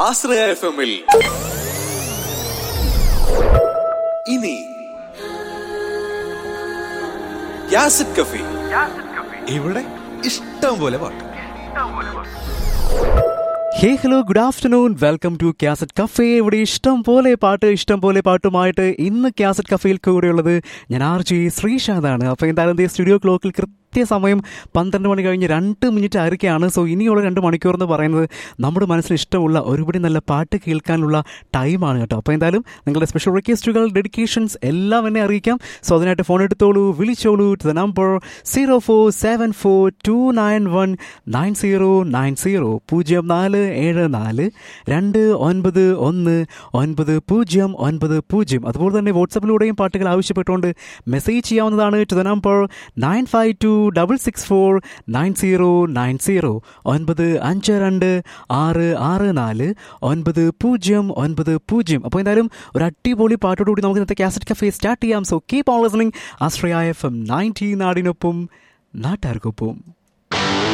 ആശ്രയ F എമ്മിൽ ഇനി യാസിഡ് കഫി ഇവിടെ ഇഷ്ടം പോലെ പാട്ട് hey hello good afternoon welcome to cassette cafe ഇവിടെ ഇഷ്ടം പോലെ പാട്ട് ഇഷ്ടം പോലെ പാട്ടുമായിട്ട് ഇന്ന് ക്യാസറ്റ് കഫേയിൽ കൂടെയുള്ളത് ഞാൻ ആർ ജി ശ്രീഷാദാണ് അപ്പോൾ എന്തായാലും ദേ സ്റ്റുഡിയോ ക്ലോക്കിൽ കൃത്യസമയം പന്ത്രണ്ട് മണി കഴിഞ്ഞ് രണ്ട് മിനിറ്റ് ആയിരിക്കുകയാണ് സോ ഇനിയുള്ള രണ്ട് മണിക്കൂർ എന്ന് പറയുന്നത് നമ്മുടെ മനസ്സിന് ഇഷ്ടമുള്ള ഒരുപടി നല്ല പാട്ട് കേൾക്കാനുള്ള ടൈമാണ് കേട്ടോ അപ്പോൾ എന്തായാലും നിങ്ങളുടെ സ്പെഷ്യൽ റിക്വസ്റ്റുകൾ ഡെഡിക്കേഷൻസ് എല്ലാം എന്നെ അറിയിക്കാം സോ അതിനായിട്ട് ഫോൺ എടുത്തോളൂ വിളിച്ചോളൂ to the number zero four seven four two nine one nine zero nine zero പൂജ്യം നാല് ഏഴ് നാല് രണ്ട് ഒൻപത് ഒന്ന് ഒൻപത് പൂജ്യം ഒൻപത് പൂജ്യം അതുപോലെ തന്നെ വാട്സപ്പിലൂടെയും പാട്ടുകൾ ആവശ്യപ്പെട്ടുകൊണ്ട് മെസ്സേജ് ചെയ്യാവുന്നതാണ് to the number nine five two double six four nine zero nine zero ഒൻപത് അഞ്ച് രണ്ട് ആറ് ആറ് നാല് ഒൻപത് പൂജ്യം ഒൻപത് പൂജ്യം അപ്പോൾ എന്തായാലും ഒരു അടിപൊളി പാട്ടോടുകൂടി നമുക്ക് ഇന്നത്തെ കാസറ്റ് കഫേ സ്റ്റാർട്ട് ചെയ്യാം so keep on listening Aashraya F M ninety നാടിനൊപ്പം നാട്ടുകാർക്കൊപ്പം